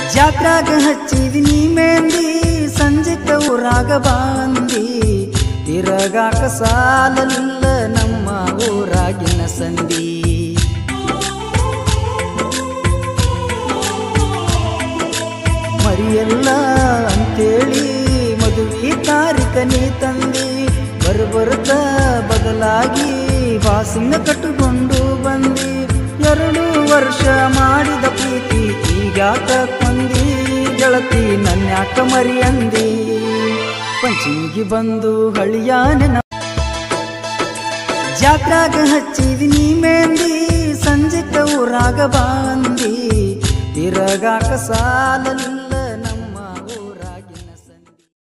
ಜಾತ್ರಾಗ ಹಚ್ಚಿದಿ ನೀ ಮೆಂದಿ ಸಂಜೆಕ ಊರಾಗ ಬಾಂದಿ ತಿರಗಾಕ ಸಾಲಲಿಲ್ಲ ನಮ್ಮ ಊರಾಗಿನ ಸಂದಿ ಮರಿಯಲ್ಲ ಅಂತೇಳಿ ಮದುವೆ ತಾರಿಕ ನೀ ತಂದಿ ಬರುಬರುತ್ತ ಬದಲಾಗಿ ಬಾಸಿಂಗ ಕಟ್ಟುಕೊಂಡು ಬಂದಿ ಎರಡು ವರ್ಷ ಮಾಡಿದ ಪ್ರೀತಿ ಈಗಾಕ ಕೊಂದಿ ಗೆಳತಿ ನನ್ಯಾಕ ಮರಿಯಂದಿ ಪಂಚಮಿಗೆ ಬಂದು ಹಳಿಯಾನೆ ನ- ಜಾತ್ರಾಗ ಹಚ್ಚಿದಿ ನೀ ಮೆಂದಿ ಸಂಜೆಕ ಊರಾಗ ಬಾಂದಿ ತಿರಗಾಕ ಸಾಲಲಿಲ್ಲ